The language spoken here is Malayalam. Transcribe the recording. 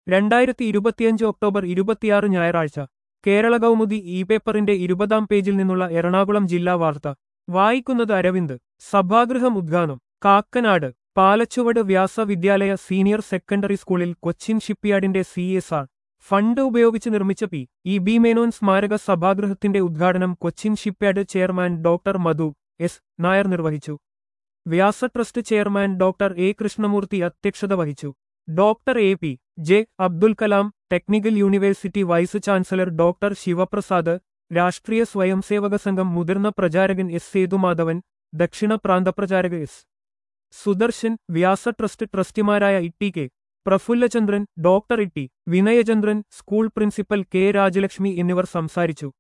രണ്ടായിരത്തി ഇരുപത്തിയഞ്ച് ഒക്ടോബർ ഇരുപത്തിയാറ് ഞായറാഴ്ച കേരള കൗമുദി ഇ പേപ്പറിന്റെ ഇരുപതാം പേജിൽ നിന്നുള്ള എറണാകുളം ജില്ലാ വാർത്ത വായിക്കുന്നത് അരവിന്ദ് സഭാഗൃഹം ഉദ്ഘാനം കാക്കനാട് പാലച്ചുവട് വ്യാസവിദ്യാലയ സീനിയർ സെക്കൻഡറി സ്കൂളിൽ കൊച്ചിൻ ഷിപ്പ്യാർഡിന്റെ സി എസ് ആർ ഫണ്ട് ഉപയോഗിച്ച് നിർമ്മിച്ച പി ഇ ബി മേനോൻ സ്മാരക സഭാഗൃഹത്തിന്റെ ഉദ്ഘാടനം Cochin shipyard chairman doctor Madhu S Nair നിർവഹിച്ചു Vyasa trust chairman doctor A Krishnamoorthy അധ്യക്ഷത വഹിച്ചു doctor A P J Abdul Kalam technical university vice chancellor doctor Sivaprasad Rashtriya Swayamsevak Sangh മുതിർന്ന പ്രചാരകൻ എസ് സേതുമാധവൻ ദക്ഷിണ പ്രാന്തപ്രചാരക എസ് സുദർശൻ വ്യാസ ട്രസ്റ്റ് ട്രസ്റ്റിമാരായ ഇട്ടി K Prafullachandran doctor Itty Vinayachandran school principal K Rajalakshmi എന്നിവർ സംസാരിച്ചു